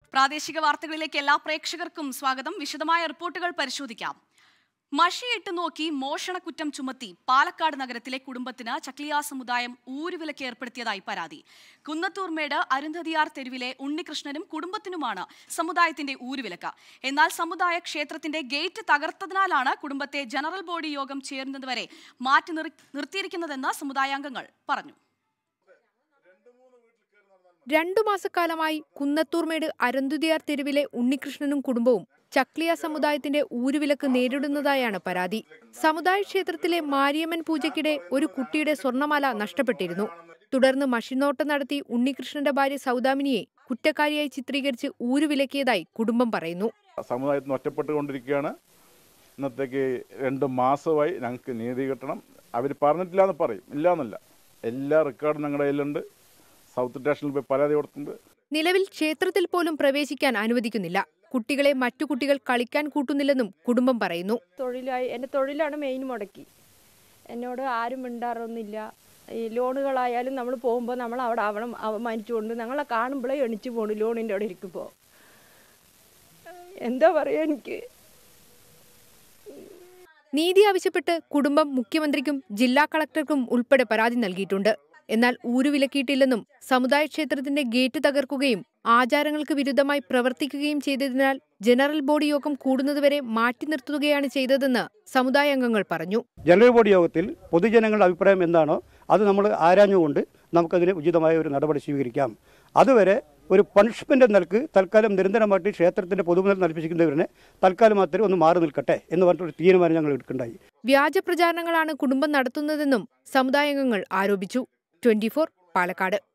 പ്രാദേശിക വാർത്തകളിലേക്ക് എല്ലാ പ്രേക്ഷകർക്കും സ്വാഗതം വിശദമായ റിപ്പോർട്ടുകൾ പരിശോധിക്കാം മഷിയിട്ട് നോക്കി മോഷണക്കുറ്റം ചുമത്തി പാലക്കാട് നഗരത്തിലെ കുടുംബത്തിന് ചക്ലിയ സമുദായം ഊരുവിലക്ക് ഏർപ്പെടുത്തിയതായി പരാതി കുന്നത്തൂർമേട് അരുന്ധതിയാർ തെരുവിലെ ഉണ്ണികൃഷ്ണനും കുടുംബത്തിനുമാണ് സമുദായത്തിന്റെ ഊരുവിലക്ക് എന്നാൽ സമുദായ ക്ഷേത്രത്തിന്റെ ഗേറ്റ് തകർത്തതിനാലാണ് കുടുംബത്തെ ജനറൽ ബോഡി യോഗം ചേരുന്നതുവരെ മാറ്റി നിർ- നിർത്തിയിരിക്കുന്നതെന്ന് സമുദായാംഗങ്ങൾ പറഞ്ഞു രണ്ടു മാസക്കാലമായി കുന്നത്തൂർമേട് അരന്തുതിയാർ തെരുവിലെ ഉണ്ണികൃഷ്ണനും കുടുംബവും ചക്ലിയ സമുദായത്തിന്റെ ഊരുവിലക്ക് നേരിടുന്നതായാണ് പരാതി സമുദായ ക്ഷേത്രത്തിലെ മാരിയമ്മൻ പൂജയ്ക്കിടെ ഒരു കുട്ടിയുടെ സ്വർണമാല നഷ്ടപ്പെട്ടിരുന്നു തുടർന്ന് മഷിനോട്ടം നടത്തി ഉണ്ണികൃഷ്ണന്റെ ഭാര്യ സൗദാമിനിയെ കുറ്റക്കാരിയായി ചിത്രീകരിച്ച് ഊരുവിലക്കിയതായി കുടുംബം പറയുന്നു സമുദായത്തിൽ നിന്ന് ഒറ്റപ്പെട്ടുകൊണ്ടിരിക്കുകയാണ് ഇന്നത്തേക്ക് രണ്ട് മാസമായി ഞങ്ങൾക്ക് നീതി കിട്ടണം അവർ പറഞ്ഞിട്ടില്ല എന്ന് പറയും ഇല്ല എന്നല്ല എല്ലാ റെക്കോർഡും ഞങ്ങളുടെ കയ്യിലുണ്ട് സൗത്ത് സ്റ്റേഷനിൽ പോയി പരാതി കൊടുത്തിട്ടുണ്ട് നിലവിൽ ക്ഷേത്രത്തിൽ പോലും പ്രവേശിക്കാൻ അനുവദിക്കുന്നില്ല കുട്ടികളെ മറ്റു കുട്ടികൾ കളിക്കാൻ കൂട്ടുന്നില്ലെന്നും കുടുംബം പറയുന്നു തൊഴിലായി എൻ്റെ തൊഴിലാണ് മെയിൻ മുടക്കി എന്നോട് ആരും മിണ്ടാറൊന്നുമില്ല ഈ ലോണുകളായാലും നമ്മൾ പോകുമ്പോൾ നമ്മൾ അവിടെ അവണം അവമാനിച്ചുകൊണ്ട് ഞങ്ങളെ കാണുമ്പോഴേ എണിച്ചു പോണു ലോണിൻ്റെ അവിടെ ഇരിക്കുമ്പോൾ എന്താ പറയുക എനിക്ക് നീതി ആവശ്യപ്പെട്ട് കുടുംബം മുഖ്യമന്ത്രിക്കും ജില്ലാ കളക്ടർക്കും ഉൾപ്പെടെ പരാതി നൽകിയിട്ടുണ്ട് എന്നാൽ ഊരുവിലക്കിയിട്ടില്ലെന്നും സമുദായ ക്ഷേത്രത്തിന്റെ ഗേറ്റ് തകർക്കുകയും ആചാരങ്ങൾക്ക് വിരുദ്ധമായി പ്രവർത്തിക്കുകയും ചെയ്തതിനാൽ ജനറൽ ബോഡി യോഗം കൂടുന്നതുവരെ മാറ്റി നിർത്തുകയാണ് ചെയ്തതെന്ന് സമുദായ അംഗങ്ങൾ പറഞ്ഞു ജനറൽ ബോഡി യോഗത്തിൽ പൊതുജനങ്ങളുടെ അഭിപ്രായം എന്താണോ അത് നമ്മൾ ആരാഞ്ഞുകൊണ്ട് നമുക്കതിന് ഉചിതമായ ഒരു നടപടി സ്വീകരിക്കാം അതുവരെ ഒരു പണിഷ്മെന്റ് നിലക്ക് തൽക്കാലം നിരന്തരമായിട്ട് ക്ഷേത്രത്തിന്റെ പൊതുമുതൽ നൽപ്പിച്ചിരിക്കുന്നവരെ തൽക്കാലം മാത്രമേ ഒന്ന് മാറി നിൽക്കട്ടെ എന്ന് പറഞ്ഞിട്ടൊരു തീരുമാനം ഞങ്ങൾ എടുക്കണ്ടായി വ്യാജ പ്രചാരണങ്ങളാണ് കുടുംബം നടത്തുന്നതെന്നും സമുദായാംഗങ്ങൾ ആരോപിച്ചു ട്വന്റി പാലക്കാട്